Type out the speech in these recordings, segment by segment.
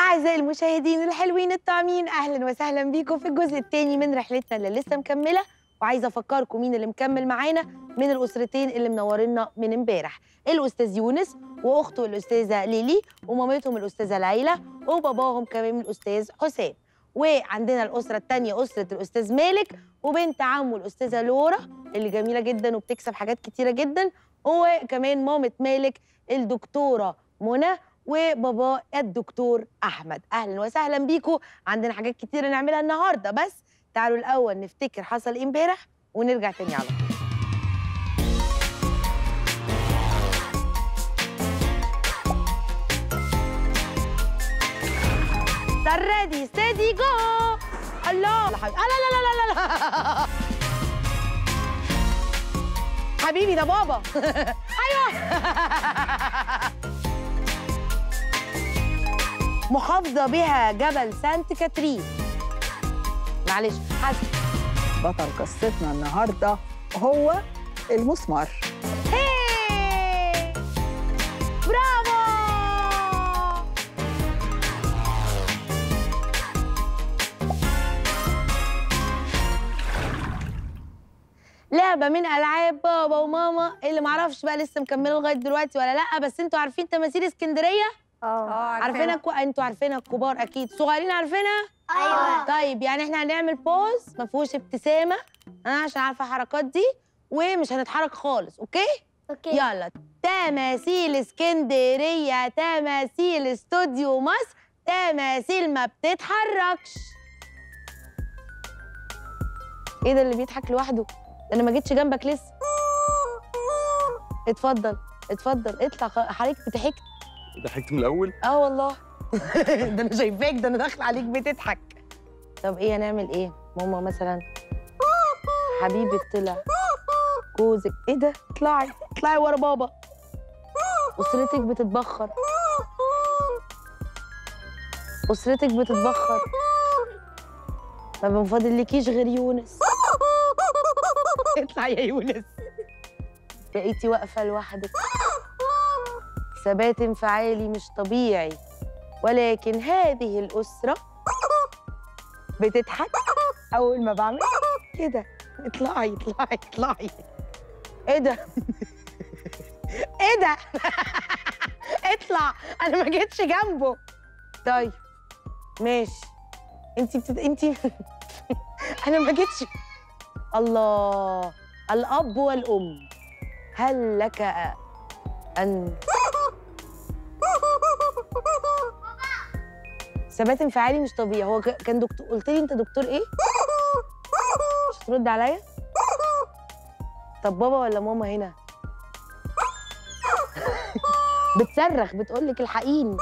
أعزائي المشاهدين الحلوين الطعمين أهلا وسهلا بيكم في الجزء الثاني من رحلتنا اللي لسه مكملة وعايزة أفكركم مين اللي مكمل معانا من الأسرتين اللي منورينا من امبارح الأستاذ يونس وأخته الأستاذة ليلي ومامتهم الأستاذة ليلى وباباهم كمان الأستاذ حسام وعندنا الأسرة الثانية أسرة الأستاذ مالك وبنت عمه الأستاذة لورا اللي جميلة جدا وبتكسب حاجات كتيرة جدا وكمان مامة مالك الدكتورة منى وبابا الدكتور احمد اهلا وسهلا بيكم عندنا حاجات كتيره نعملها النهارده بس تعالوا الاول نفتكر حصل ايه امبارح ونرجع تاني على طول ريدي ستيدي جو الله لا حبيبي لا لا لا لا لا حبيبي ده بابا ايوه محافظة بها جبل سانت كاترين معلش حسن بطل قصتنا النهارده هو المسمار هي برافو لعبة من ألعاب بابا وماما اللي معرفش بقى لسه مكملة لغاية دلوقتي ولا لأ بس انتوا عارفين تماثيل اسكندرية؟ اه عارفينها كو... انتوا عارفينها الكبار أكيد صغيرين عارفينها؟ ايوه طيب يعني احنا هنعمل بوز ما فيهوش ابتسامة أنا عشان عارفة الحركات دي ومش هنتحرك خالص أوكي؟ اوكي يلا تماثيل اسكندرية تماثيل استوديو مصر تماثيل ما بتتحركش ايه ده اللي بيضحك لوحده ده انا ما جيتش جنبك لسه اتفضل اتفضل اطلع خ- حضرتك بتضحك ضحكت من الاول اه والله ده انا شايفاك ده انا داخله عليك بتضحك طب ايه هنعمل ايه ماما مثلا حبيبي طلع جوزك ايه ده اطلعي اطلعي ورا بابا اسرتك بتتبخر اسرتك بتتبخر ما بنفضلكيش غير يونس اطلع يا يونس بقيتي واقفه لوحدك ثبات انفعالي مش طبيعي ولكن هذه الأسرة بتضحك أول ما بعمل كده اطلعي اطلعي اطلعي ايه ده؟ ايه ده؟ اطلع انا ما جيتش جنبه طيب ماشي انتي بتد... انتي انا ما جيتش الله الأب والأم هل لك أن ثبات انفعالي مش طبيعي هو ك- كان دكتور قلت لي انت دكتور ايه مش هترد عليا طب بابا ولا ماما هنا بتصرخ بتقول لك الحقيني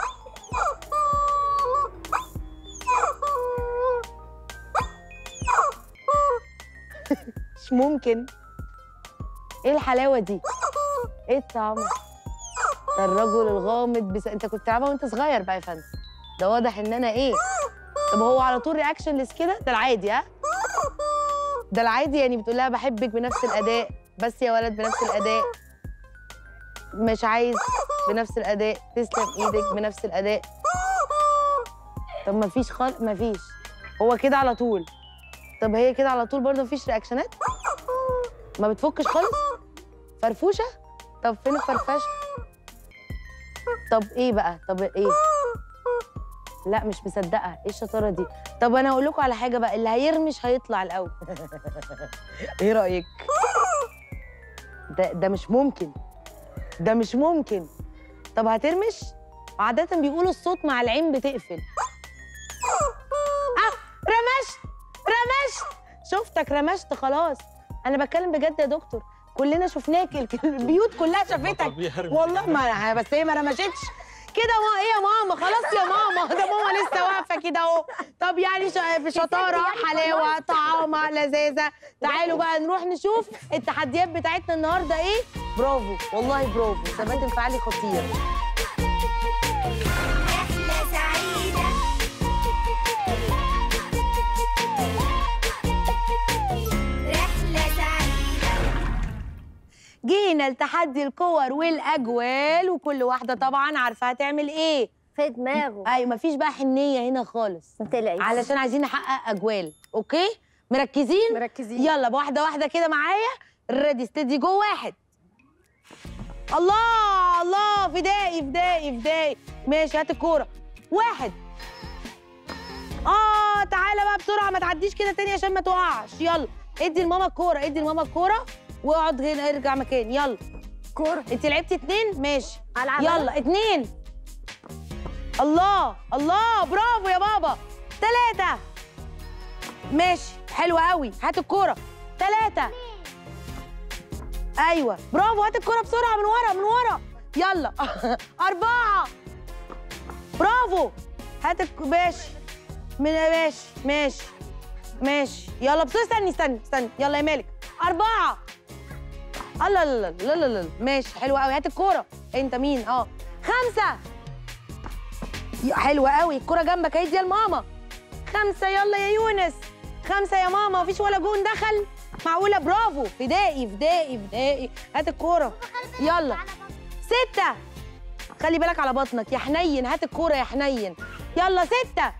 مش ممكن ايه الحلاوه دي ايه الطعم ده الرجل الغامض بس انت كنت بتلعبها وانت صغير بقى يا فندم ده واضح ان انا ايه طب هو على طول رياكشن لس كده ده العادي ها ده العادي يعني بتقول لها بحبك بنفس الاداء بس يا ولد بنفس الاداء مش عايز بنفس الاداء تسلم ايدك بنفس الاداء طب ما فيش خالص ما فيش هو كده على طول طب هي كده على طول برضه مفيش رياكشنات ما بتفكش خالص فرفوشه طب فين الفرفشه طب ايه بقى طب ايه لا مش مصدقه ايه الشطاره دي طب انا اقول لكم على حاجه بقى اللي هيرمش هيطلع الاول ايه رايك ده ده مش ممكن ده مش ممكن طب هترمش عاده بيقولوا الصوت مع العين بتقفل اه رمشت رمشت شفتك رمشت خلاص انا بتكلم بجد يا دكتور كلنا شفناك الك- البيوت كلها شافتك والله ما بس هي ما رمشتش كده ما ايه يا ماما خلاص يا ماما ده ماما لسه واقفه كده اهو طب يعني ش- بشطاره حلاوه طعامه لذاذه تعالوا بقى نروح نشوف التحديات بتاعتنا النهارده ايه برافو والله برافو ثبات انفعالي خطير رحلة سعيدة رحلة سعيدة جينا لتحدي الكور والاجوال وكل واحده طبعا عارفه هتعمل ايه في دماغه ايوه مفيش بقى حنيه هنا خالص ما تقلقيش علشان عايزين نحقق اجوال اوكي مركزين مركزين يلا بواحده واحده كده معايا ريدي ستيدي جو واحد الله الله فدائي فدائي فدائي ماشي هات الكوره واحد اه تعالى بقى بسرعه ما تعديش كده تاني عشان ما تقعش يلا ادي لماما الكوره ادي لماما الكوره واقعد هنا ارجع مكان يلا كوره انت لعبتي اتنين ماشي العب يلا اتنين الله الله برافو يا بابا تلاتة ماشي حلوة قوي هات الكورة تلاتة أيوة برافو هات الكورة بسرعة من ورا من ورا يلا أربعة برافو هات الك... ماشي من ماشي ماشي ماشي يلا بسرعة استني استني استني يلا يا مالك أربعة الله لا لا لا لا لا ماشي حلوة قوي هات الكورة انت مين اه خمسة يا- حلوة قوي الكورة جنبك اهي يا ماما خمسة يلا يا يونس خمسة يا ماما مفيش ولا جون دخل معقولة برافو فدائي فدائي فدائي هات الكورة يلا ستة خلي بالك على بطنك يا حنين هات الكورة يا حنين يلا ستة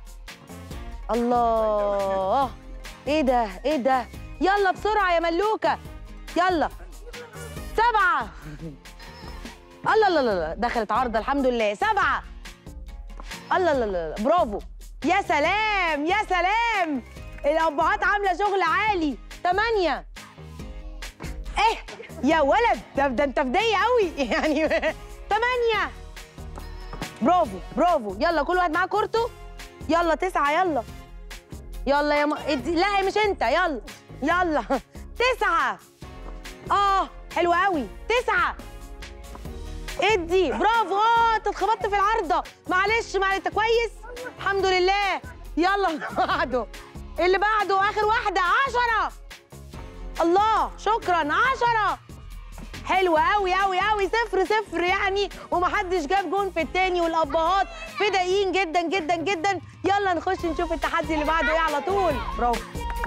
الله ايه ده ايه ده يلا بسرعة يا ملوكة يلا سبعة الله الله الله دخلت عارضة الحمد لله سبعة الله الله الله برافو يا سلام يا سلام الأبهات عاملة شغل عالي تمانية ايه يا ولد ده, ده انت فدية قوي يعني تمانية برافو برافو يلا كل واحد معاه كورته يلا تسعة يلا يلا يا ما... ادي- لا مش انت يلا يلا تسعة اه حلوة قوي تسعة ادي برافو اه انت اتخبطت في العارضة معلش معلش انت كويس الحمد لله يلا اللي بعده اللي بعده اخر واحدة عشرة الله شكرا عشرة حلوة قوي قوي قوي صفر صفر يعني ومحدش جاب جون في التاني والابهات فدائيين جدا جدا جدا يلا نخش نشوف التحدي اللي بعده ايه على طول برافو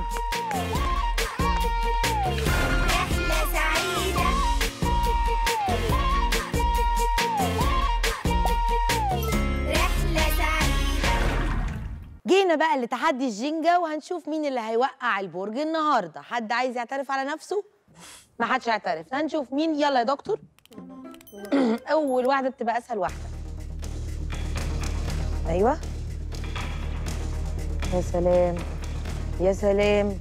رحلة سعيدة رحلة سعيدة جينا بقى لتحدي الجينجا وهنشوف مين اللي هيوقع البرج النهارده حد عايز يعترف على نفسه ما حدش يعترف هنشوف مين يلا يا دكتور اول واحده بتبقى اسهل واحده ايوه يا سلام يا سلام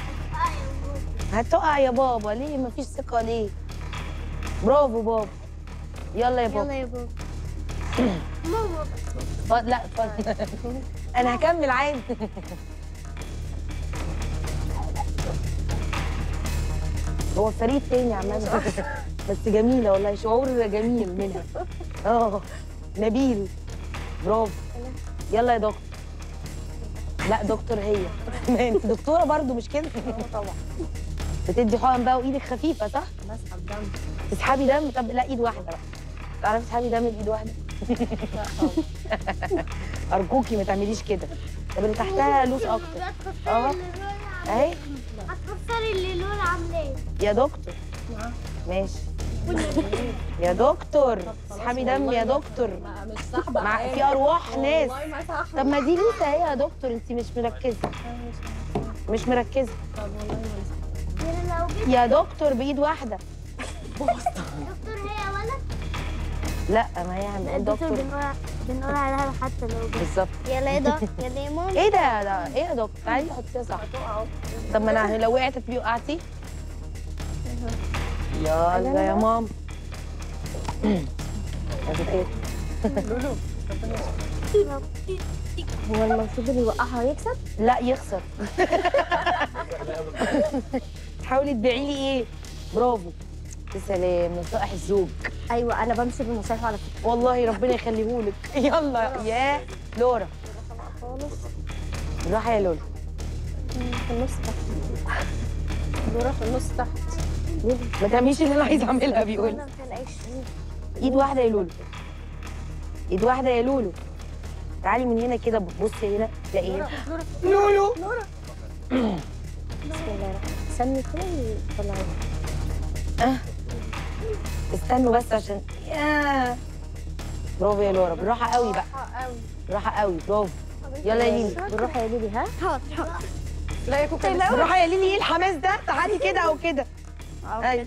هتقع يا بابا ليه مفيش ثقه ليه برافو بابا يلا يا بابا يا بابا اتفضل لا اتفضل انا هكمل عادي هو فريد تاني عمال بس جميله والله شعور جميل منها اه نبيل برافو يلا يا دكتور لا دكتور هي ما انت دكتوره برضو مش كده طبعا بتدي حقن بقى وايدك خفيفه صح؟ بسحب دم تسحبي دم طب لا ايد واحده بقى تعرفي تسحبي دم بايد واحده ارجوكي ما تعمليش كده طب اللي تحتها لوس اكتر اه اهي هتخسري اللي لون عاملاه يا دكتور ماشي يا دكتور اسحبي دم يا دكتور ما- مش سحبه مع عادي. في ارواح ناس والله ما سحبه طب ما دي لسه اهي يا دكتور انت مش مركزه مش مركزه طب والله ما لو جبت يا دكتور بايد واحده دكتور هي ولد لا ما هي الدكتور دكتور بنقول بنقول عليها حتى لو جبت بالظبط يلا يا دكتور يلا يا ماما ايه ده ده ايه يا دكتور تعالي حطيها صح طب ما انا لو وقعت تبقي وقعتي يلا يا مام ادي كده هو المفروض اللي يوقعها يكسب لا يخسر تحاولي تبيعي لي ايه برافو يا سلام نصائح الزوج ايوه انا بمشي بالمصالح على فكره والله ربنا يخليهولك يلا يا لورا بالراحه يا لولا في النص تحت دورة في النص تحت ما تعمليش اللي انا عايزه اعملها بيقول ما تلاقيش ايد واحده يا لولو ايد واحده يا لولو تعالي من هنا كده بصي هنا تلاقي هنا لولو بسم الله الرحمن سمي كده وطلعي استنوا بس عشان يا برافو يا لورا بالراحه قوي بقى قوي بالراحه قوي برافو يلا يا ليلي بالراحه يا ليلي ها لا يا كوكا لسه. بالراحه يا ليلي ايه الحماس ده تعالي كده او كده ايوه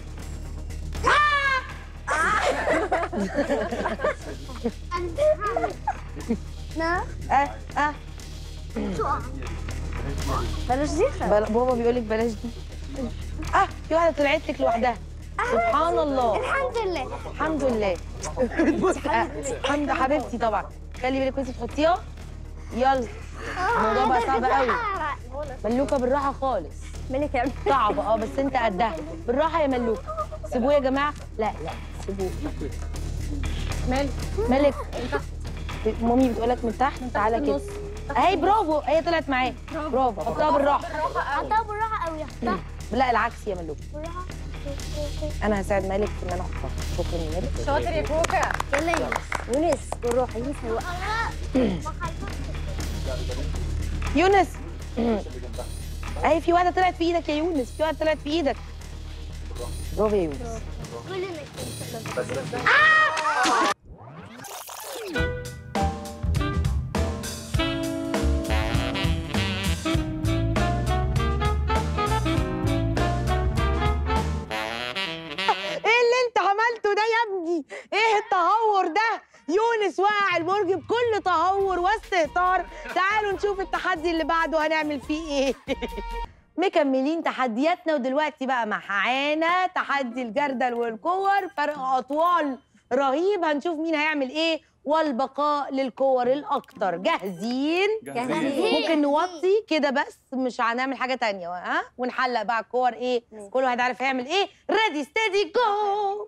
نا اه اه تقع بلاش دي بل- بابا بيقول لك بلاش دي اه في واحده طلعت لك لوحدها سبحان الله الحمد لله الحمد لله بص آه، الحمد حبيبتي طبعا خلي بالك وانت تحطيها يلا الموضوع بقى صعب قوي ملوكه بالراحه خالص ملك يا صعب اه بس انت قدها بالراحه يا ملوكه سيبوه يا جماعه لا لا سيبوه مالك ملك مامي بتقولك من تحت تعالى كده اهي برافو هي طلعت معاك برافو حطها بالراحه حطها بالراحه قوي حطها لا العكس يا ملوكه بالراحه انا هساعد مالك في ان انا احطها شكرا يا مالك شاطر يا كوكا يلا يلا يونس بالراحه يونس هيوقع يونس اهي في واحده طلعت في ايدك يا يونس في واحده طلعت في ايدك برافو يا يونس قول انك ايه اللي انت عملته ده يا ابني ايه التهور ده يونس وقع البرج بكل تهور واستهتار تعالوا نشوف التحدي اللي بعده هنعمل فيه ايه مكملين تحدياتنا ودلوقتي بقى معانا تحدي الجردل والكور فرق اطوال رهيب هنشوف مين هيعمل ايه والبقاء للكور الاكتر جاهزين جاهزين. ممكن نوطي كده بس مش هنعمل حاجه تانية ها ونحلق بقى الكور ايه كل واحد عارف هيعمل ايه ريدي ستيدي جو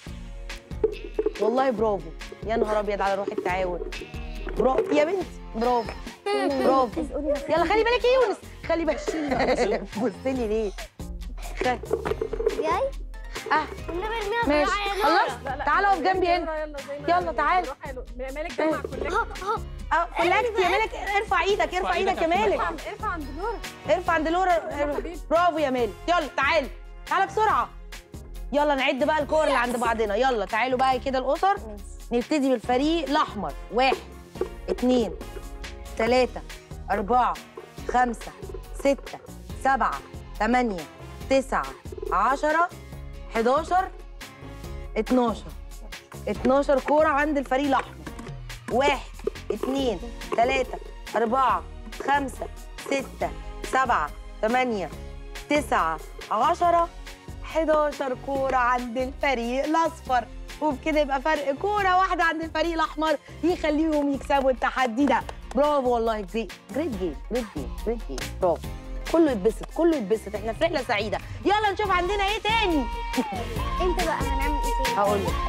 والله برافو يا نهار ابيض على روح التعاون برافو يا بنتي برافو برافو يلا خلي بالك يا يونس خلي بالك بص لي ليه خلي. جاي اه والنبي ارميها ماشي بالراحه يا خلاص لا لا تعالى اقف جنبي هنا يلا زي ما يلا تعالى. روح حلو. مالك جمع كلك اه كولكت يا مالك ارفع ايدك ارفع ايدك يا مالك ارفع ارفع عند نور ارفع عند لورا حبيبي. برافو يا مالك يلا تعالى تعالى بسرعه يلا نعد بقى الكور اللي عند بعضنا يلا تعالوا بقى كده الاسر نبتدي بالفريق الاحمر واحد اتنين تلاتة أربعة خمسة ستة سبعة تمانية تسعة عشرة حداشر اتناشر اتناشر كورة عند الفريق الأحمر واحد اتنين تلاتة أربعة خمسة ستة سبعة تمانية تسعة عشرة 11 كورة عند الفريق الأصفر وبكده يبقى فرق كورة واحدة عند الفريق الأحمر يخليهم يكسبوا التحدي ده برافو والله جريت جريت جيم جريت جيم جريت جيم برافو كله يتبسط كله يتبسط احنا في رحلة سعيدة يلا نشوف عندنا ايه تاني انت بقى هنعمل ايه تاني هقول لك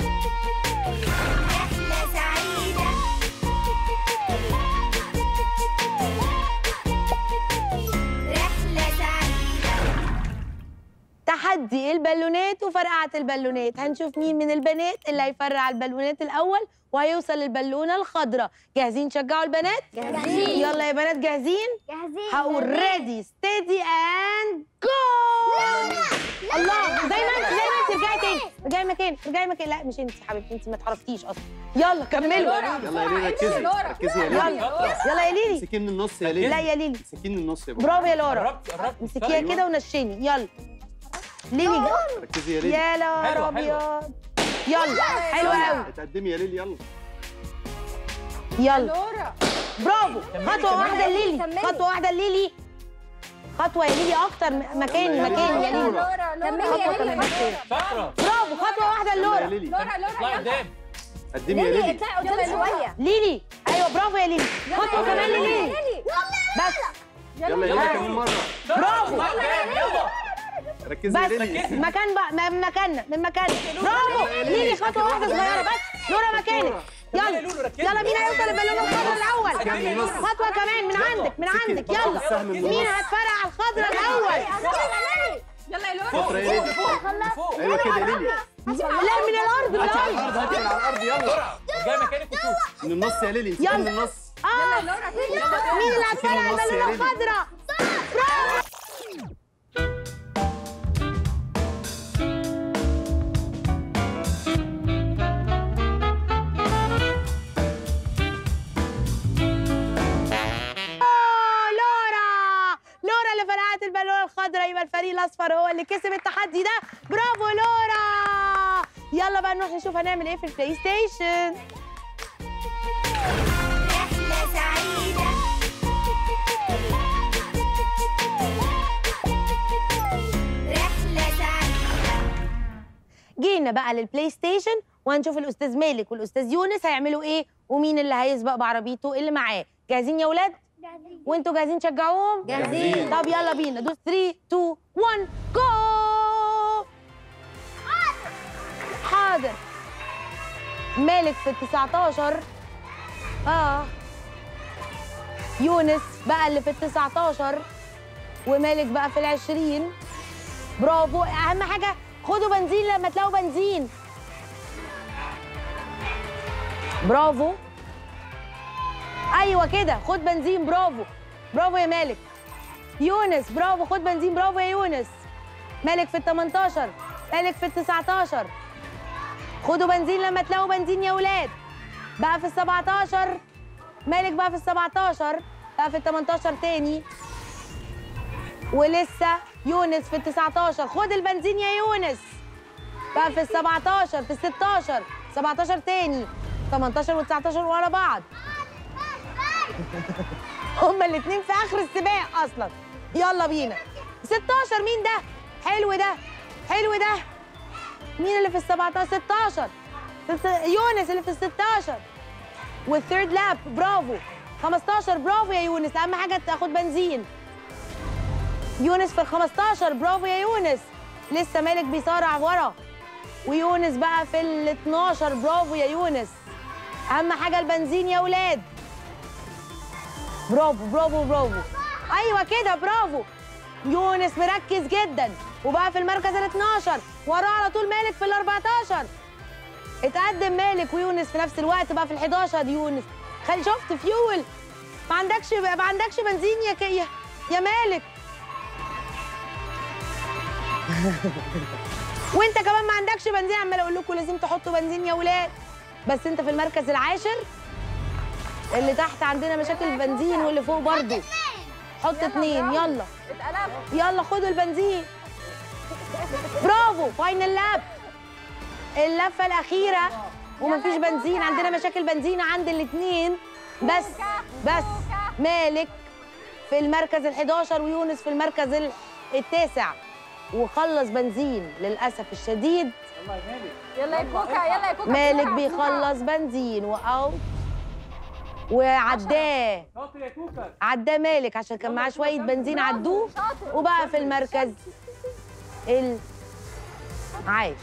رحله سعيده رحله سعيده تحدي البالونات وفرقعة البالونات هنشوف مين من البنات اللي هيفرقع البالونات الأول وهيوصل للبالونة الخضراء جاهزين تشجعوا البنات؟ جاهزين. يلا يا بنات جاهزين؟ جاهزين هقول ريدي ستيدي اند جو الله زي ما انت زي ما انت ارجعي تاني ارجعي مكان ارجعي مكان لا مش انت حبيبتي انت ما اتحركتيش اصلا يلا كملوا يلا يا ليلي ركزي ركزي يا يلا ليلي يلا يا ليلي امسكي من النص يا ليلي لا يا ليلي امسكي من النص يا بابا برافو يا لورا قربت قربت امسكيها أيوة. كده ونشني يلا ليلي جا- ركزي يا ليلي يا نهار حلوة، ابيض يلا حلوه قوي اتقدمي يا ليلي يلا يلا لورا برافو كملي، خطوه كملي. واحده ليلي خطوه واحده ليلي خطوه يا ليلي اكتر م- مكاني يلا، مكاني يا يلا. ليلي لورا كملي لورا يا ليلي شاطرة برافو خطوه واحده يلا يا لورا ليلي لورا لورا اطلعي قدام قدمي يا ليلي ليلي اطلعي قدام شويه ليلي ايوه برافو يا ليلي خطوه كمان لليلي بس يلا يلا كمان مرة برافو اطلعي قدام يلا ركزي يا بس ليلي مكان بقى من مكاننا من مكاننا برافو ليلي خطوه واحده صغيره بس لورا مكانك يلا يلا لولو ركزي يلا مين هيوصل البالونه الخضراء الاول كمل نص. خطوه كمان من عندك من عندك يلا السهم من مين النص. هتفرقع الخضراء الاول يلا يا لورا شاطرة يا ليلي فوق ايوه كده يا ليلي لا من الارض من هاتي على الارض الارض هاتي على الارض يلا بسرعة جاي مكانك وشوف من النص يا ليلي امسكي يلا. من النص اه لورا مين اللي امسكي من هتفرقع النص يا البالونه ليلي الخضراء برافو الخضراء يبقى الفريق الاصفر هو اللي كسب التحدي ده برافو لورا يلا بقى نروح نشوف هنعمل ايه في البلاي ستيشن رحلة سعيدة رحلة سعيدة جينا بقى للبلاي ستيشن وهنشوف الاستاذ مالك والاستاذ يونس هيعملوا ايه ومين اللي هيسبق بعربيته اللي معاه جاهزين يا ولاد وانتوا جاهزين تشجعوهم جاهزين. طب يلا بينا دوس 3 2 1 جو حاضر مالك في ال 19 اه يونس بقى اللي في ال 19 ومالك بقى في ال 20 برافو اهم حاجه خدوا بنزين لما تلاقوا بنزين برافو ايوه كده خد بنزين برافو برافو يا مالك يونس برافو خد بنزين برافو يا يونس مالك في ال 18 مالك في ال 19 خدوا بنزين لما تلاقوا بنزين يا ولاد بقى في ال 17 مالك بقى في ال 17 بقى في ال 18 تاني ولسه يونس في ال 19 خد البنزين يا يونس بقى في ال 17 في ال 16 17 تاني 18 و 19 ورا بعض هما الاثنين في اخر السباق اصلا يلا بينا 16 مين ده حلو ده حلو ده مين اللي في ال 17 16 ست- يونس اللي في ال 16 والثيرد لاب برافو 15 برافو يا يونس اهم حاجه تاخد بنزين يونس في ال 15 برافو يا يونس لسه مالك بيصارع ورا ويونس بقى في ال 12 برافو يا يونس اهم حاجه البنزين يا ولاد برافو برافو برافو ايوه كده برافو يونس مركز جدا وبقى في المركز ال 12 وراه على طول مالك في ال 14 اتقدم مالك ويونس في نفس الوقت بقى في ال 11 يونس خلي شفت فيول ما عندكش ما عندكش بنزين يا ك... يا, يا مالك وانت كمان ما عندكش بنزين عمال اقول لكم لازم تحطوا بنزين يا ولاد بس انت في المركز العاشر اللي تحت عندنا مشاكل البنزين واللي فوق برضه حط اتنين يلا اتقلب يلا خدوا البنزين برافو فاينل لاب اللفه الاخيره ومفيش بنزين عندنا مشاكل بنزين عند الاثنين بس بس مالك في المركز ال11 ويونس في المركز ال- التاسع وخلص بنزين للاسف الشديد يلا يا كوكا يلا يا كوكا مالك بسرعة، بيخلص بنزين واوت وعداه شاطر يا كوكا عداه مالك عشان كان معاه شويه بنزين عدوه وبقى في المركز العاشر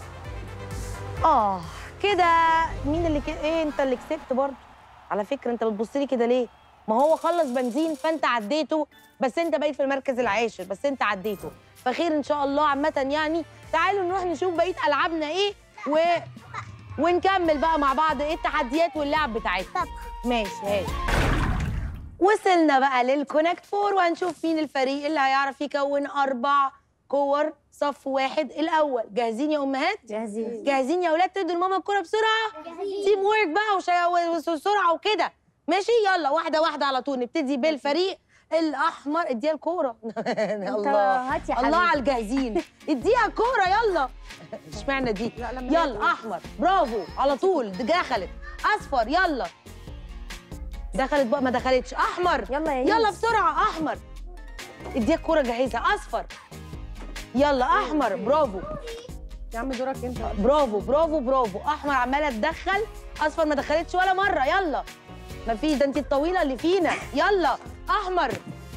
اه كده مين اللي كده ايه انت اللي كسبت برضه على فكره انت بتبص لي كده ليه ما هو خلص بنزين فانت عديته بس انت بقيت في المركز العاشر بس انت عديته فخير ان شاء الله عامه يعني تعالوا نروح نشوف بقيه العابنا ايه و... ونكمل بقى مع بعض ايه التحديات واللعب بتاعتنا ماشي ماشي وصلنا بقى للكونكت فور وهنشوف مين الفريق اللي هيعرف يكون اربع كور صف واحد الاول جاهزين يا امهات جاهزين جاهزين يا اولاد تدوا لماما الكوره بسرعه تيم وورك بقى وشا- وسرعه وكده ماشي يلا واحده واحده على طول نبتدي بالفريق الاحمر اديها الكوره الله هات يا الله حبيبي. على الجاهزين اديها الكوره يلا اشمعنى دي يلا احمر برافو على طول دي دخلت اصفر يلا دخلت بقى ما دخلتش احمر يلا يا يلا يونس. بسرعه احمر اديها الكوره جاهزه اصفر يلا احمر برافو يا عم دورك انت برافو برافو برافو احمر عماله تدخل اصفر ما دخلتش ولا مره يلا ما في ده انت الطويله اللي فينا يلا احمر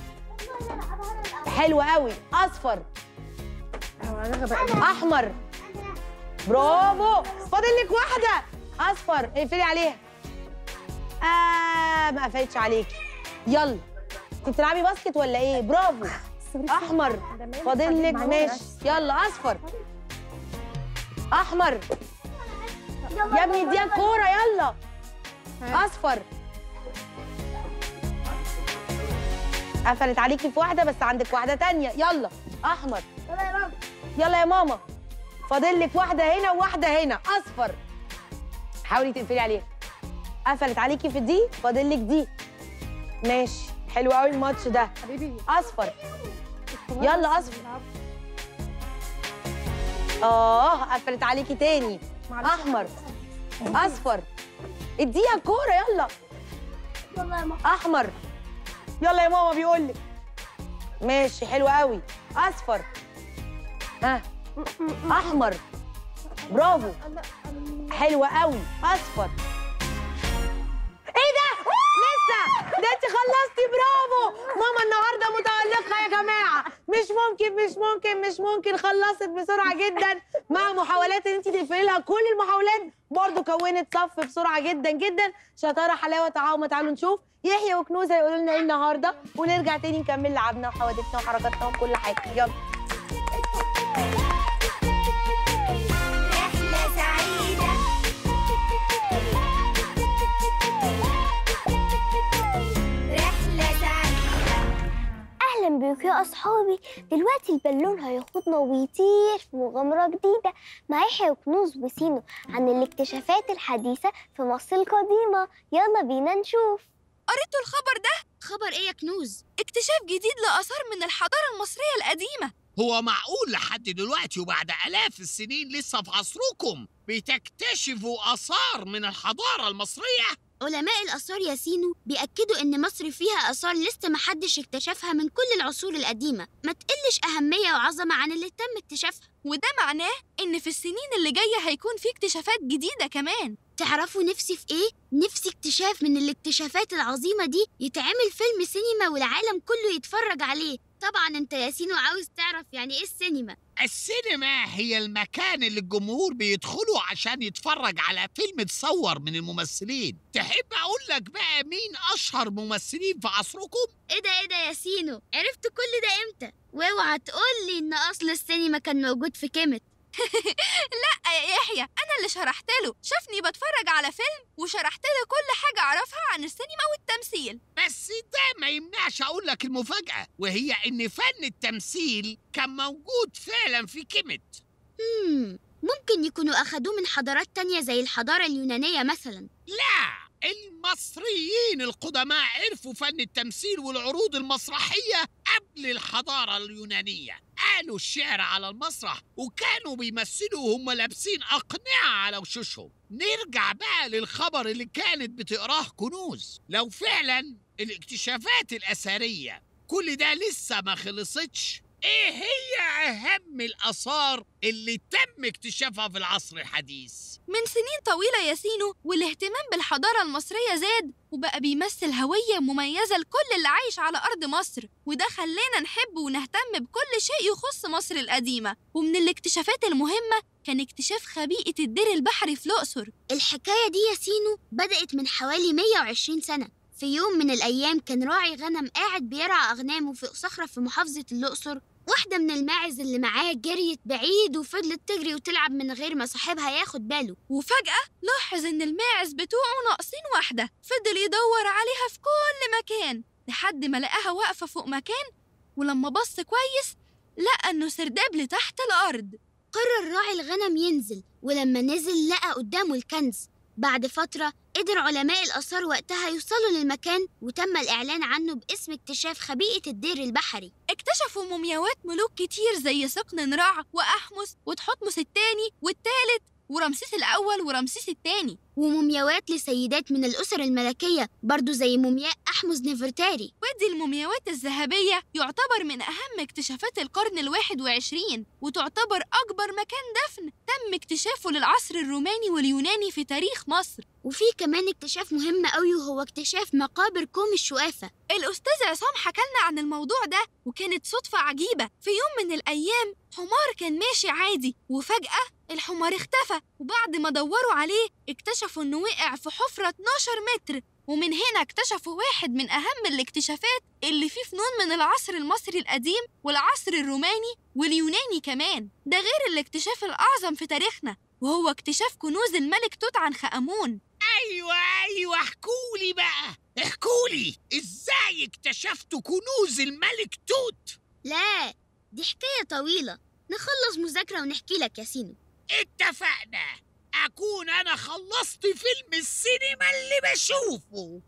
حلو قوي اصفر احمر برافو فاضل لك واحده اصفر اقفلي عليها آه ما قفلتش عليكي يلا انت بتلعبي باسكت ولا ايه برافو احمر فاضل لك ماشي يلا اصفر احمر يا ابني اديها الكوره يلا اصفر قفلت عليكي في واحده بس عندك واحده تانية يلا احمر يلا يا ماما فاضل لك واحده هنا وواحده هنا اصفر حاولي تقفلي عليها قفلت عليكي في دي فاضل لك دي ماشي حلو قوي الماتش ده حبيبي اصفر يلا اصفر اه قفلت عليكي تاني احمر اصفر اديها الكوره يلا يلا يا ماما احمر يلا يا ماما بيقول لك ماشي حلو قوي اصفر ها احمر برافو حلوة قوي اصفر ايه ده لسه ده انت خلصتي برافو ماما النهارده متألقة يا جماعة مش ممكن مش ممكن مش ممكن خلصت بسرعة جدا مع محاولات ان انت تقفلي لها كل المحاولات برضو كونت صف بسرعة جدا جدا شطارة حلاوة تعاون تعالوا نشوف يحيى وكنوز هيقولوا لنا ايه النهارده ونرجع تاني نكمل لعبنا وحوادثنا وحركاتنا وكل حاجة يلا رحلة سعيدة رحلة سعيدة اهلا بيكم يا اصحابي دلوقتي البالون هياخدنا ويطير في مغامره جديده مع يحيى وكنوز وسينو عن الاكتشافات الحديثه في مصر القديمه يلا بينا نشوف قريتوا الخبر ده؟ خبر ايه يا كنوز؟ اكتشاف جديد لآثار من الحضارة المصرية القديمة هو معقول لحد دلوقتي وبعد آلاف السنين لسه في عصركم بتكتشفوا آثار من الحضارة المصرية؟ علماء الآثار يا سينو بيأكدوا إن مصر فيها آثار لسه محدش اكتشفها من كل العصور القديمة ما تقلش أهمية وعظمة عن اللي تم اكتشافها وده معناه إن في السنين اللي جاية هيكون في اكتشافات جديدة كمان تعرفوا نفسي في إيه؟ نفسي اكتشاف من الاكتشافات العظيمة دي يتعمل فيلم سينما والعالم كله يتفرج عليه طبعا انت يا سينو عاوز تعرف يعني ايه السينما السينما هي المكان اللي الجمهور بيدخله عشان يتفرج على فيلم اتصور من الممثلين تحب أقول لك بقى مين أشهر ممثلين في عصركم؟ ايه ده ايه ده يا سينو عرفت كل ده امتى واوعى تقول لي ان اصل السينما كان موجود في كيمت لا يا يحيى انا اللي شرحت له شافني بتفرج على فيلم وشرحت له كل حاجه اعرفها عن السينما والتمثيل بس ده ما يمنعش أقول لك المفاجأة وهي إن فن التمثيل كان موجود فعلا في كيمت مم. ممكن يكونوا اخدوه من حضارات تانية زي الحضاره اليونانيه مثلا لا المصريين القدماء عرفوا فن التمثيل والعروض المسرحية قبل الحضارة اليونانية قالوا الشعر على المسرح وكانوا بيمثلوا وهم لابسين أقنعة على وشوشهم نرجع بقى للخبر اللي كانت بتقراه كنوز لو فعلا الاكتشافات الأثرية كل ده لسه ما خلصتش ايه هي اهم الاثار اللي تم اكتشافها في العصر الحديث من سنين طويله يا سينو والاهتمام بالحضاره المصريه زاد وبقى بيمثل هويه مميزه لكل اللي عايش على ارض مصر وده خلانا نحب ونهتم بكل شيء يخص مصر القديمه ومن الاكتشافات المهمه كان اكتشاف خبيئه الدير البحري في الاقصر الحكايه دي يا سينو بدات من حوالي 120 سنه في يوم من الأيام كان راعي غنم قاعد بيرعى أغنامه في صخرة في محافظة الأقصر واحدة من الماعز اللي معاه جريت بعيد وفضلت تجري وتلعب من غير ما صاحبها ياخد باله وفجأة لاحظ إن الماعز بتوعه ناقصين واحدة فضل يدور عليها في كل مكان لحد ما لقاها واقفة فوق مكان ولما بص كويس لقى إنه سرداب لتحت الأرض قرر راعي الغنم ينزل ولما نزل لقى قدامه الكنز بعد فترة قدر علماء الآثار وقتها يوصلوا للمكان وتم الإعلان عنه باسم اكتشاف خبيئة الدير البحري اكتشفوا مومياوات ملوك كتير زي سقن نراع وأحمس وتحتمس الثاني والثالث ورمسيس الأول ورمسيس الثاني ومومياوات لسيدات من الأسر الملكية برضو زي مومياء أحمس نفرتاري ودي المومياوات الذهبية يعتبر من أهم اكتشافات القرن الواحد وعشرين وتعتبر أكبر مكان دفن تم اكتشافه للعصر الروماني واليوناني في تاريخ مصر وفي كمان اكتشاف مهم قوي وهو اكتشاف مقابر كوم الشقافة الأستاذ عصام حكالنا عن الموضوع ده وكانت صدفة عجيبة في يوم من الأيام حمار كان ماشي عادي وفجأة الحمار اختفى وبعد ما دوروا عليه اكتشفوا انه وقع في حفرة 12 متر ومن هنا اكتشفوا واحد من أهم الاكتشافات اللي فيه فنون من العصر المصري القديم والعصر الروماني واليوناني كمان ده غير الاكتشاف الأعظم في تاريخنا وهو اكتشاف كنوز الملك توت عنخ آمون ايوه ايوه احكولي بقى احكولي ازاي اكتشفتوا كنوز الملك توت لا دي حكاية طويلة نخلص مذاكرة ونحكي لك يا سينو اتفقنا اكون انا خلصت فيلم السينما اللي بشوفه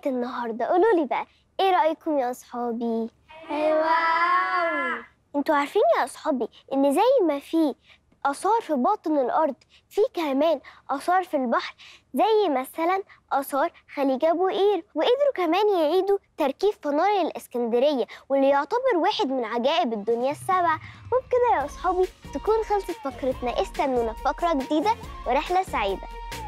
النهارده قولوا لي بقى ايه رايكم يا اصحابي واو انتوا عارفين يا اصحابي ان زي ما في اثار في باطن الارض في كمان اثار في البحر زي مثلا اثار خليج ابو قير وقدروا كمان يعيدوا تركيب فنار الاسكندريه واللي يعتبر واحد من عجائب الدنيا السبع وبكده يا اصحابي تكون خلصت فقرتنا استنونا في فقره جديده ورحله سعيده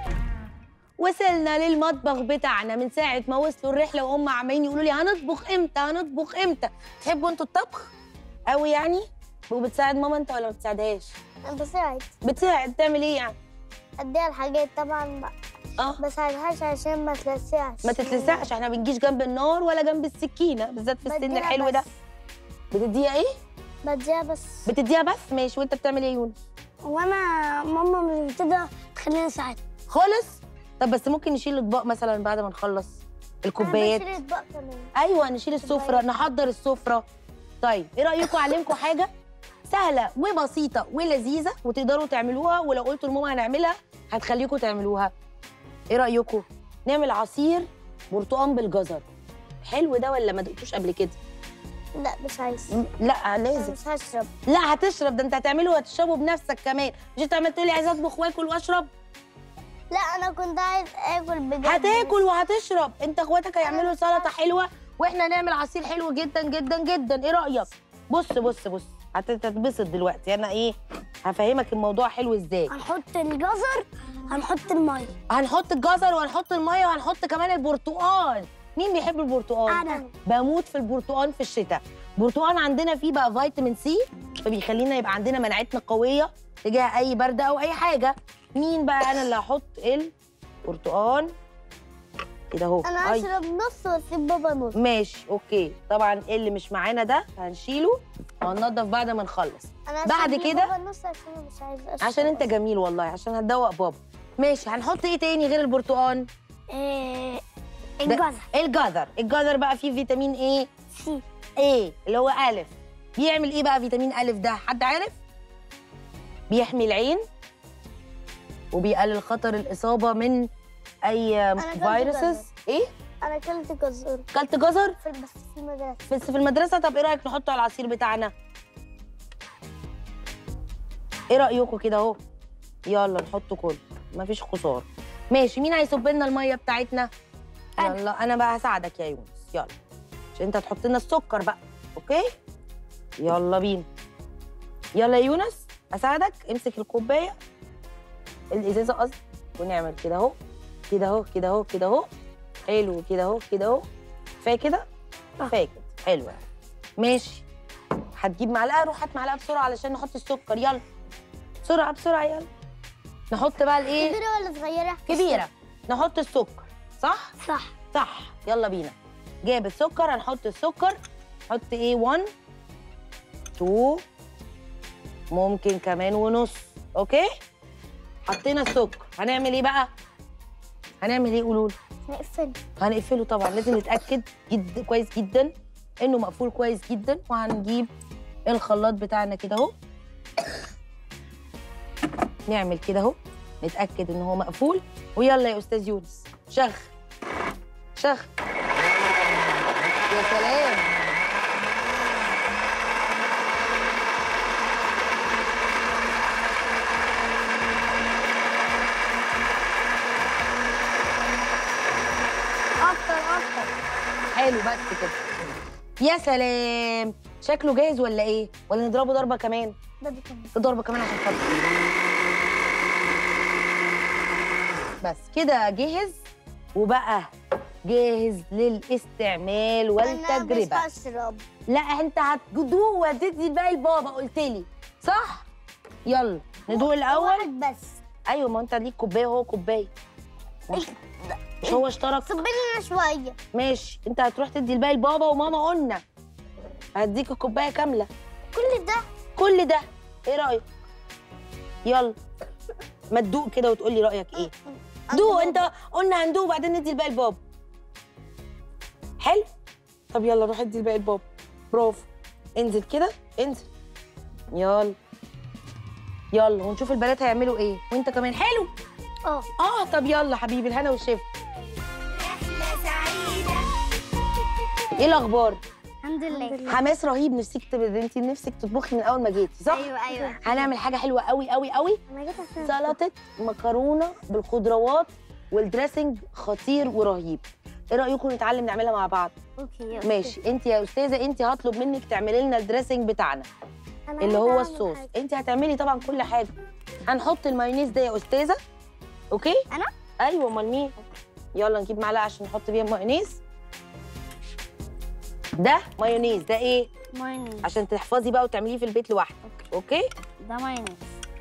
وصلنا للمطبخ بتاعنا من ساعة ما وصلوا الرحلة وهم عمالين يقولوا لي هنطبخ امتى هنطبخ امتى تحبوا انتوا الطبخ قوي يعني وبتساعد ماما انت ولا ما بتساعدهاش انا بساعد بتساعد تعمل ايه يعني اديها الحاجات طبعا بقى اه بساعدهاش عشان ما تلسعش ما تتلسعش احنا ما بنجيش جنب النار ولا جنب السكينة بالذات في السن بديها الحلو ده بس. بتديها ايه بديها بس بتديها بس ماشي وانت بتعمل ايه يا يونس وانا ماما مش بتقدر تخليني اساعد خالص طب بس ممكن نشيل الاطباق مثلا بعد ما نخلص الكوبايات انا بشيل اطباق كمان ايوه نشيل السفره نحضر السفره طيب ايه رايكم اعلمكم حاجه سهله وبسيطه ولذيذه وتقدروا تعملوها ولو قلتوا لماما هنعملها هتخليكم تعملوها ايه رايكم نعمل عصير برتقان بالجزر حلو ده ولا ما دقتوش قبل كده لا مش عايز م- لا انا لازم مش هشرب لا هتشرب ده انت هتعمله وهتشربه بنفسك كمان مش انت عمال تقولي عايزه اطبخ واكل واشرب لا انا كنت عايز اكل بجد هتاكل وهتشرب انت اخواتك هيعملوا سلطه حلوه واحنا نعمل عصير حلو جدا جدا جدا ايه رايك بص بص بص هتتبسط دلوقتي انا ايه هفهمك الموضوع حلو ازاي هنحط الجزر هنحط الميه هنحط الجزر وهنحط الميه وهنحط كمان البرتقال مين بيحب البرتقال انا بموت في البرتقال في الشتاء البرتقال عندنا فيه بقى فيتامين سي فبيخلينا يبقى عندنا مناعتنا قويه تجاه اي برد او اي حاجه مين بقى انا اللي هحط البرتقال كده اهو انا أي. هشرب نص واسيب بابا نص ماشي اوكي طبعا اللي مش معانا ده هنشيله وهننضف بعد ما نخلص انا بعد هسيب كده- بابا نص عشان أنا مش عايز اشرب عشان انت جميل والله عشان هتدوق بابا ماشي هنحط ايه تاني غير البرتقال ايه ده- الجزر الجزر الجزر بقى فيه فيتامين ايه سي ايه اللي هو الف بيعمل ايه بقى فيتامين الف ده حد عارف بيحمي العين وبيقلل خطر الاصابه من اي أكلت فيروسز جزر. ايه انا اكلت جزر كلت جزر في بس في المدرسه بس في المدرسه طب ايه رايك نحطه على العصير بتاعنا ايه رايكم كده اهو يلا نحطه كله مفيش خساره ماشي مين هيصب لنا الميه بتاعتنا أنا. يلا انا بقى هساعدك يا يونس يلا عشان انت هتحط لنا السكر بقى اوكي يلا بينا يلا يا يونس اساعدك امسك الكوبايه الازازه قصدي ونعمل كده اهو كده اهو كده اهو كده اهو حلو كده اهو كده اهو كفايه كده كفايه كده حلو يعني. ماشي هتجيب معلقه روح هات معلقه بسرعه علشان نحط السكر يلا بسرعه بسرعه يلا نحط بقى الايه كبيره ولا صغيره كبيره نحط السكر صح صح صح يلا بينا جايب السكر هنحط السكر نحط ايه 1 2 ممكن كمان ونص اوكي حطينا السكر هنعمل ايه بقى هنعمل ايه قولوا لي نقفل هنقفله طبعا لازم نتاكد جد كويس جدا انه مقفول كويس جدا وهنجيب الخلاط بتاعنا كده اهو نعمل كده اهو نتاكد ان هو مقفول ويلا يا استاذ يونس شغل شغل يا سلام اكتر اكتر حلو بس كده يا سلام شكله جاهز ولا ايه ولا نضربه ضربه كمان ده كمان ضربه كمان عشان خاطر بس كده جهز وبقى جاهز للاستعمال والتجربه انا مش هشرب لا انت هتدوق وهتدي الباقي لبابا قلت لي صح يلا ندوق الاول واحد بس ايوه ما انت ليك كوبايه وهو كوبايه مش هو اشترك صب لنا شويه ماشي انت هتروح تدي الباقي لبابا وماما قلنا هديك الكوبايه كامله كل ده كل ده ايه رايك يلا ما تدوق كده وتقول لي رايك ايه دوق انت قلنا هندوق وبعدين ندي الباقي لبابا حلو طب يلا روح ادي الباقي لبابا برافو انزل كده انزل يلا يلا ونشوف البنات هيعملوا ايه وانت كمان حلو اه اه طب يلا حبيبي الهنا والشفا رحلة سعيدة ايه الاخبار الحمد لله حماس رهيب نفسك تب... انت نفسك تطبخي من اول ما جيتي صح ايوه ايوه هنعمل حاجه حلوه قوي قوي قوي انا جيت عشان سلطه مكرونه بالخضروات والدريسنج خطير ورهيب ايه رايكم نتعلم نعملها مع بعض اوكي أوكي. ماشي انت يا استاذه انت هطلب منك تعملي لنا الدريسنج بتاعنا أنا اللي عايزة هو أعمل الصوص حاجة. انت هتعملي طبعا كل حاجه هنحط المايونيز ده يا استاذه اوكي أنا؟ ايوه امال مين يلا نجيب معلقه عشان نحط بيها مايونيز ده مايونيز ده ايه مايونيز عشان تحفظي بقى وتعمليه في البيت لوحدك اوكي ده مايونيز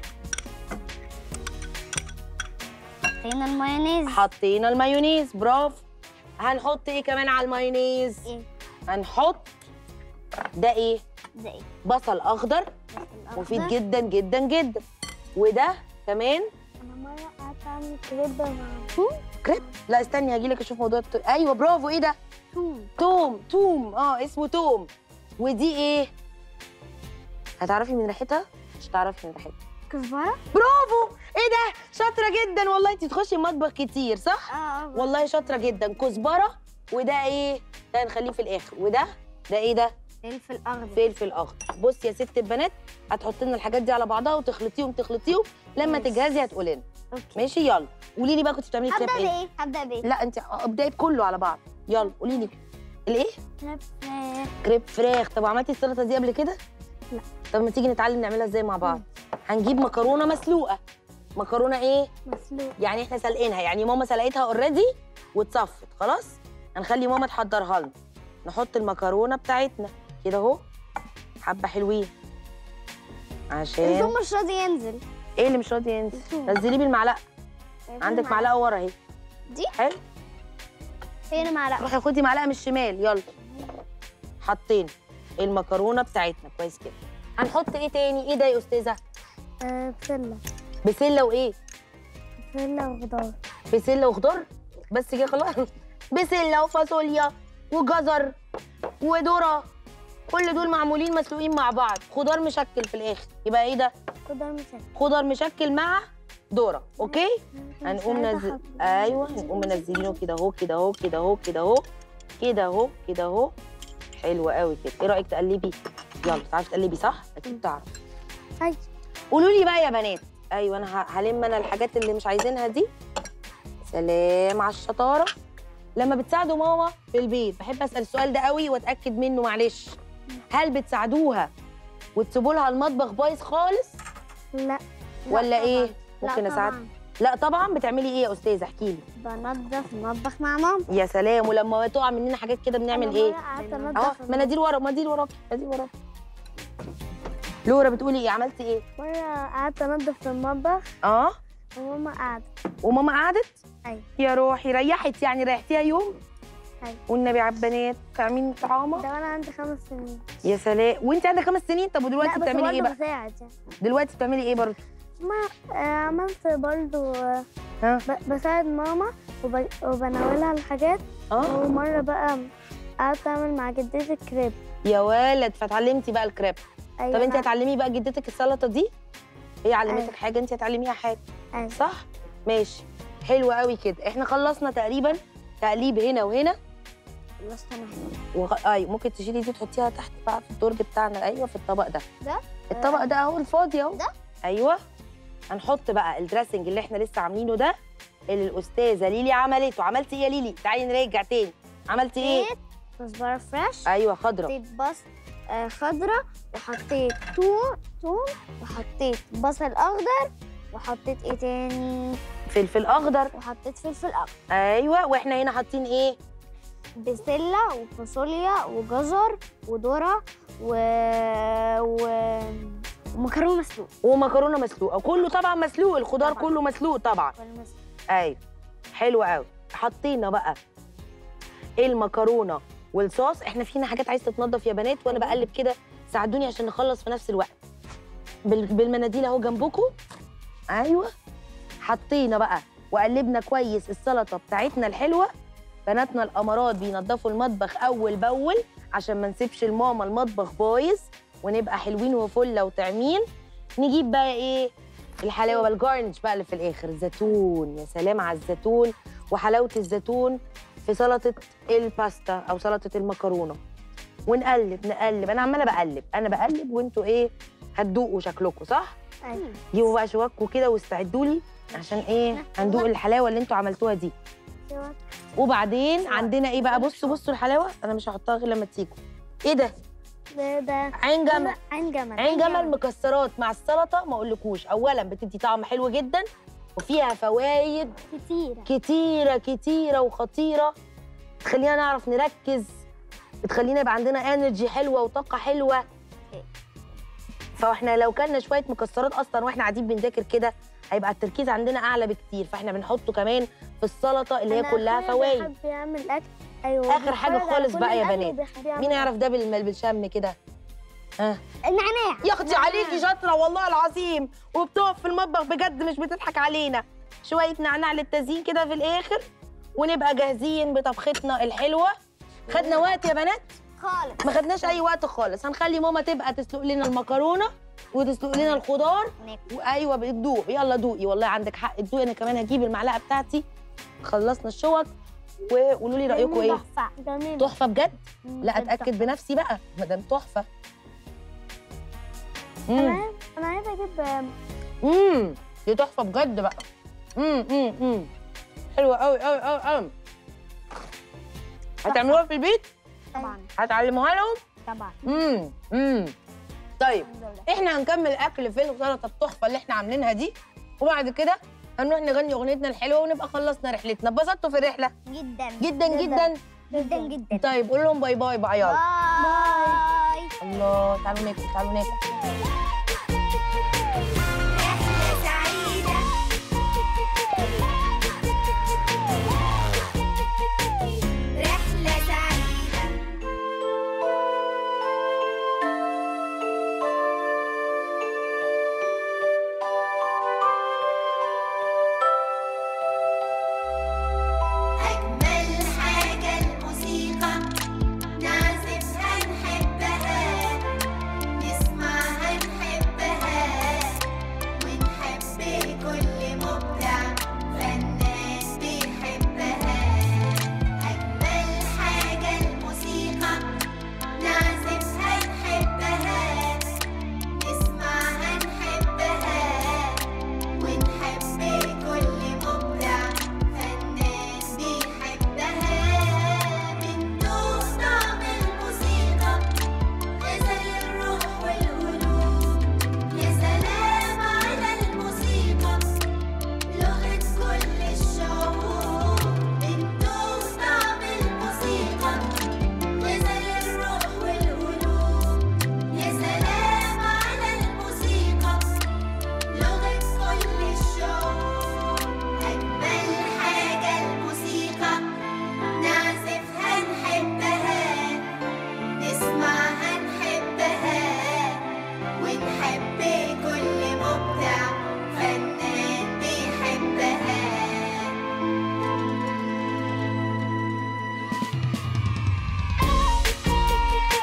حطينا المايونيز حطينا المايونيز برافو هنحط ايه كمان على المايونيز ايه هنحط ده ايه ده ايه بصل اخضر مفيد الأخضر. جدا جدا جدا وده كمان انا مره قعدت اعمل كريب مع كريب لا استني هجيلك اشوف موضوع التو... ايوه برافو ايه ده توم توم توم اه اسمه توم ودي ايه هتعرفي من ريحتها مش هتعرفي من ريحتها كزبره برافو ايه ده شاطره جدا والله انت تخشي المطبخ كتير صح اه اه والله شاطره جدا كزبره وده ايه ده نخليه في الاخر وده ده ايه ده فلفل اخضر فلفل اخضر بصي يا ست البنات هتحطي لنا الحاجات دي على بعضها وتخلطيهم تخلطيهم لما ماشي. تجهزي هتقولي لنا اوكي ماشي يلا قولي لي بقى كنت بتعملي كريب هبدا ايه بايه هبدا بايه لا انت ابداي بكله على بعض يلا قولي لي الايه كريب فراخ كريب فراخ طب عملتي السلطه دي قبل كده لا. طب ما تيجي نتعلم نعملها ازاي مع بعض هنجيب مكرونه مسلوقه مكرونه ايه مسلوق يعني احنا سالقينها يعني ماما سلقتها اوريدي واتصفت خلاص هنخلي ماما تحضرها لنا نحط المكرونه بتاعتنا كده اهو حبه حلوين عشان الزوم مش راضي ينزل ايه اللي مش راضي ينزل الزوم. نزليه بالمعلقه عندك معلقه ورا اهي دي؟ حلو فين معلقه روحي خدي معلقه من الشمال يلا حطينا المكرونه بتاعتنا كويس كده هنحط ايه تاني ايه ده يا استاذه آه، بسله بسله وايه بسله وخضار بسله وخضار بس كده خلاص بسله وفاصوليا وجزر وذره كل دول معمولين مسلوقين مع بعض خضار مشكل في الاخر يبقى ايه ده خضار مسكر خضار مشكل مع ذره اوكي هنقوم نزل ايوه هنقوم منزلينه كده اهو كده اهو كده اهو كده اهو كده اهو كده اهو حلو قوي كده ايه رايك تقلبي يلا تعرفي تقلبي صح اكيد تعرف أيوة. قولوا لي بقى يا بنات ايوه انا ه- هلم انا الحاجات اللي مش عايزينها دي سلام على الشطاره لما بتساعدوا ماما في البيت بحب اسال السؤال ده قوي واتاكد منه معلش هل بتساعدوها وتسيبوا لها المطبخ بايظ خالص لا ولا ايه لا ممكن اساعد طبعاً. لا طبعا بتعملي ايه يا استاذه احكي لي بنضف المطبخ مع ماما يا سلام ولما تقع مننا حاجات كده بنعمل أنا ايه مرة قعدت اهو انضف مناديل ورا مناديل وراك مناديل وراك لورا بتقولي ايه عملتي ايه مرة قعدت انضف في المطبخ اه وماما قعدت وماما قعدت أيوة. يا روحي ريحت يعني ريحتيها يوم أيوة. والنبي على البنات تعملين طعامه ده وانا عندي خمس سنين يا سلام وانت عندك خمس سنين طب ودلوقتي لا بس بتعملي ايه برضه بقى بساعد يعني دلوقتي بتعملي ايه برضه ما آه، عملت برضو آه، ها ب- بساعد ماما وب... وبناولها الحاجات اه ومرة بقى قعدت أعمل مع جدتي كريب يا ولد فتعلمتي بقى الكريب أيوة طب انت أنا- هتعلمي بقى جدتك السلطه دي هي علمتك أيوة. حاجه انت هتعلميها حاجه أيوة. صح ماشي حلو قوي كده احنا خلصنا تقريبا تقليب هنا وهنا خلصت أنا وغ... ايوه ممكن تشيلي دي تحطيها تحت بقى في الدرج بتاعنا ايوه في الطبق ده ده؟ الطبق ده اهو الفاضي اهو ده؟ ايوه هنحط بقى الدريسنج اللي احنا لسه عاملينه ده اللي الاستاذه ليلي عملته عملتي ايه يا ليلي تعالي نرجع تاني عملتي ايه حطيت كزبرة فريش ايوه خضره حطيت بص آه، خضرة وحطيت توم توم وحطيت بصل أخضر وحطيت إيه تاني فلفل اخضر وحطيت فلفل أخضر ايوه واحنا هنا حاطين ايه بسلة وفاصوليا وجزر وذرة و... و... ومكرونة مسلوقة ومكرونه مسلوقه كله طبعا مسلوق الخضار طبعاً. كله مسلوق طبعا مكرونة مسلوقة. ايوه حلو قوي حطينا بقى المكرونه والصوص احنا فينا حاجات عايزه تتنضف يا بنات وانا بقلب كده ساعدوني عشان نخلص في نفس الوقت بال- بالمناديل اهو جنبكم ايوه حطينا بقى وقلبنا كويس السلطه بتاعتنا الحلوه بناتنا الامارات بينضفوا المطبخ اول باول عشان ما نسيبش الماما المطبخ بايظ ونبقى حلوين وفله وتعمين نجيب بقى ايه الحلاوه بقى الجارنش بقى اللي في الاخر زيتون يا سلام على الزيتون وحلاوه الزيتون في سلطه الباستا او سلطه المكرونه ونقلب نقلب انا عماله بقلب انا بقلب وانتوا ايه هتدوقوا شكلكم صح أيوة. جيبوا بقى شواككم كده واستعدوا لي عشان ايه هندوق الحلاوه اللي انتوا عملتوها دي وبعدين عندنا ايه بقى بصوا بصوا الحلاوه انا مش هحطها غير لما تيجوا ايه ده ده ده عين جمل عين جمل عين جمل مكسرات مع السلطه ما اقولكوش اولا بتدي طعم حلو جدا وفيها فوايد كتير كتيره كتيره وخطيره تخلينا نعرف نركز بتخلينا يبقى عندنا انرجي حلوه وطاقه حلوه فاحنا لو كلنا شويه مكسرات اصلا واحنا قاعدين بنذاكر كده هيبقى التركيز عندنا اعلى بكتير فاحنا بنحطه كمان في السلطه اللي هي كلها فوايد بيحب يعمل اكل ايوه آخر حاجة بيتفرج على خالص كل بقى يا الأكل بنات. وبيحب يعمل مين يعرف ده بالم- بالشم كده ها النعناع يا اختي عليكي شاطره والله العظيم وبتقف في المطبخ بجد مش بتضحك علينا شويه نعناع للتزيين كده في الاخر ونبقى جاهزين بطبختنا الحلوه خدنا وقت يا بنات خالص ما خدناش اي وقت خالص هنخلي ماما تبقى تسلق لنا المكرونه وتسلق لنا الخضار وايوه بتدوق يلا دوقي والله عندك حق تدوقي انا كمان هجيب المعلقه بتاعتي خلصنا الشوك وقولوا لي رايكم ايه تحفه جميل تحفه بجد لا اتاكد بنفسي بقى ما دام تحفه امم انا انا عايزه اجيب امم دي تحفه بجد بقى امم امم امم حلوه قوي قوي قوي قوي هتعملوها في البيت طبعا هتعلموها لهم طبعا امم امم طيب الحمد لله احنا هنكمل اكل في السلطه التحفه اللي احنا عاملينها دي وبعد كده هنروح نغني اغنيتنا الحلوه ونبقى خلصنا رحلتنا اتبسطتوا في الرحله جدا جدا جدا جدا جدا طيب قول لهم باي باي بقى يلا باي الله تعالوا ناكل تعالوا ناكل